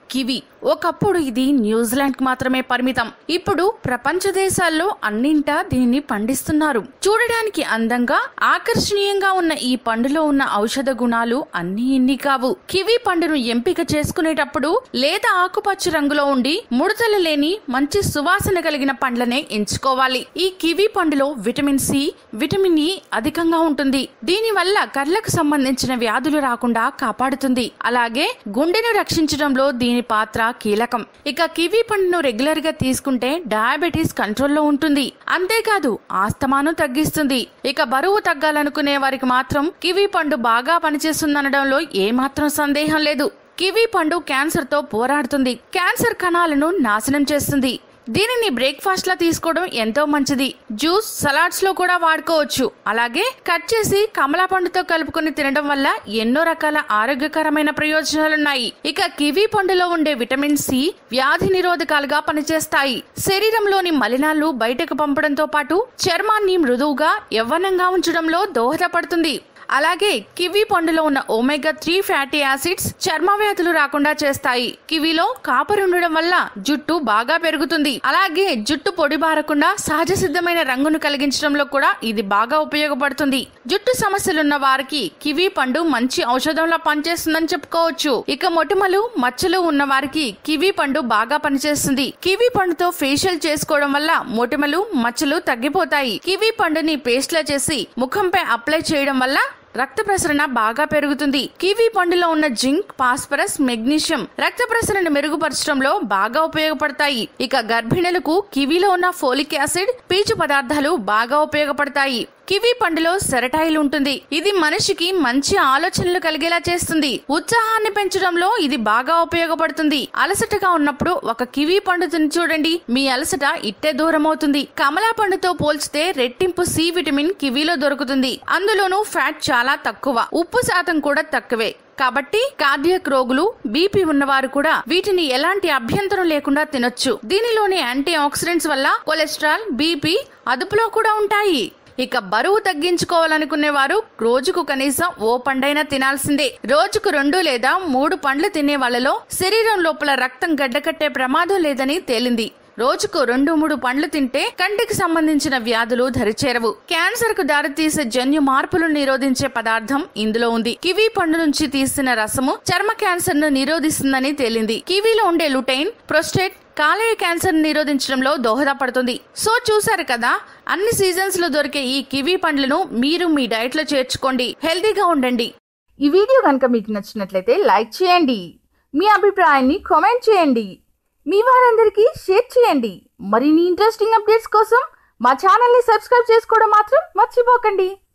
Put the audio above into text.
kiwi ఒకప్పుడు ఇది New Zealand కి మాత్రమే పరిమితం ఇప్పుడు ప్రపంచ దేశాల్లో అన్నింటా దీన్ని పండిస్తున్నారు చూడడానికి అందంగా ఆకర్షణీయంగా ఉన్న ఈ పండులో ఉన్న ఔషధ గుణాలు అన్ని ఇన్ని కావు కివి పండును ఎంపిక చేసుకునేటప్పుడు లేత ఆకుపచ్చ రంగులో ఉండి ముడతలు లేని మంచి సువాసన కలిగిన పండ్లనే ఎంచుకోవాలి ఈ కివి పండులో విటమిన్ సి విటమిన్ ఇ అధికంగా ఉంటుంది దీని వల్ల కళ్ళకు సంబంధించిన వ్యాధులు రాకుండా కాపాడుతుంది అలాగే గుండెను రక్షించడంలో దీని పాత్ర కీలకం ఇక కివి పండును రెగ్యులర్ గా తీసుకుంటే డయాబెటీస్ కంట్రోల్లో ఉంటుంది అంతేకాదు ఆస్తమాను తగ్గిస్తుంది ఇక బరువు తగ్గాలనుకునే వారికి మాత్రం కివి పండు బాగా పనిచేస్తుందనడంలో ఏమాత్రం సందేహం లేదు కివి పండు క్యాన్సర్ తో పోరాడుతుంది క్యాన్సర్ కణాలను నాశనం చేస్తుంది దీనిని బ్రేక్ఫాస్ట్ లా తీసుకోవడం ఎంతో మంచిది జ్యూస్ సలాడ్స్ లో కూడా వాడుకోవచ్చు అలాగే కట్ చేసి కమలా పండుతో కలుపుకొని తినడం వల్ల ఎన్నో రకాల ఆరోగ్యకరమైన ప్రయోజనాలున్నాయి ఇక కివి పండులో ఉండే విటమిన్ సి వ్యాధి నిరోధకాలుగా పనిచేస్తాయి శరీరంలోని మలినాలు బయటకు పంపడంతో పాటు చర్మాన్ని మృదువుగా యవ్వనంగా ఉంచడంలో దోహదపడుతుంది అలాగే కివి పండులో ఉన్న ఒమేగా త్రీ ఫ్యాటీ యాసిడ్స్ చర్మ వ్యాధులు రాకుండా చేస్తాయి కివిలో కాపర్ ఉండడం వల్ల జుట్టు బాగా పెరుగుతుంది అలాగే జుట్టు పొడి బారకుండా సహజ సిద్ధమైన రంగును కలిగించడంలో కూడా ఇది బాగా ఉపయోగపడుతుంది జుట్టు సమస్యలున్న వారికి కివి పండు మంచి ఔషధంలా పనిచేస్తుందని చెప్పుకోవచ్చు ఇక మొటిమలు మచ్చలు ఉన్న వారికి కివి పండు బాగా పనిచేస్తుంది కివి పండుతో ఫేషియల్ చేసుకోవడం వల్ల మొటిమలు మచ్చలు తగ్గిపోతాయి కివి పండుని పేస్ట్ లా చేసి ముఖంపై అప్లై చేయడం వల్ల రక్త ప్రసరణ బాగా పెరుగుతుంది కివి పండులో ఉన్న జింక్ ఫాస్ఫరస్ మెగ్నీషియం రక్త ప్రసరణ మెరుగుపరచడంలో బాగా ఉపయోగపడతాయి ఇక గర్భిణులకు కివిలో ఉన్న ఫోలిక్ యాసిడ్ పీచు పదార్థాలు బాగా ఉపయోగపడతాయి కివి పండులో సెరటైల్ ఉంటుంది ఇది మనిషికి మంచి ఆలోచనలు కలిగేలా చేస్తుంది ఉత్సాహాన్ని పెంచడంలో ఇది బాగా ఉపయోగపడుతుంది అలసటగా ఉన్నప్పుడు ఒక కివి పండు తిని చూడండి మీ అలసట ఇట్టే దూరం అవుతుంది కమలా పండుతో పోల్చితే రెట్టింపు సి విటమిన్ కివీలో దొరుకుతుంది అందులోనూ ఫ్యాట్ చాలా తక్కువ ఉప్పు శాతం కూడా తక్కువే కాబట్టి కార్డియక్ రోగులు బీపీ ఉన్నవారు కూడా వీటిని ఎలాంటి అభ్యంతరం లేకుండా తినొచ్చు దీనిలోని యాంటీ ఆక్సిడెంట్స్ వల్ల కొలెస్ట్రాల్ బీపీ అదుపులో కూడా ఉంటాయి ఇక బరువు తగ్గించుకోవాలనుకునే వారు రోజుకు కనీసం ఓ పండైనా తినాల్సిందే రోజుకు రెండు లేదా మూడు పండ్లు తినే వాళ్ళలో శరీరం లోపల రక్తం గడ్డకట్టే ప్రమాదం లేదని తేలింది రోజుకు రెండు మూడు పండ్లు తింటే కంటికి సంబంధించిన వ్యాధులు దరిచేరవు క్యాన్సర్ కు దారితీసే జన్యు మార్పులను నిరోధించే పదార్థం ఇందులో ఉంది కివీ పండు నుంచి తీసిన రసము చర్మ క్యాన్సర్ ను నిరోధిస్తుందని తేలింది కివీలో ఉండే లుటైన్ ప్రొస్టేట్ కాలేయ క్యాన్సర్ నిరోధించడంలో దోహదపడుతుంది సో చూసారు కదా అన్ని సీజన్స్ లో దొరికే ఈ కివీ పండ్లను మీరు మీ డైట్ లో చేర్చుకోండి హెల్తీగా ఉండండి ఈ వీడియో కనుక మీకు నచ్చినట్లయితే లైక్ చేయండి మీ అభిప్రాయాన్ని కామెంట్ చేయండి మీ వారందరికీ షేర్ చేయండి మరిన్ని ఇంట్రెస్టింగ్ అప్డేట్స్ కోసం మా ఛానల్ని సబ్స్క్రైబ్ చేసుకోవడం మాత్రం మర్చిపోకండి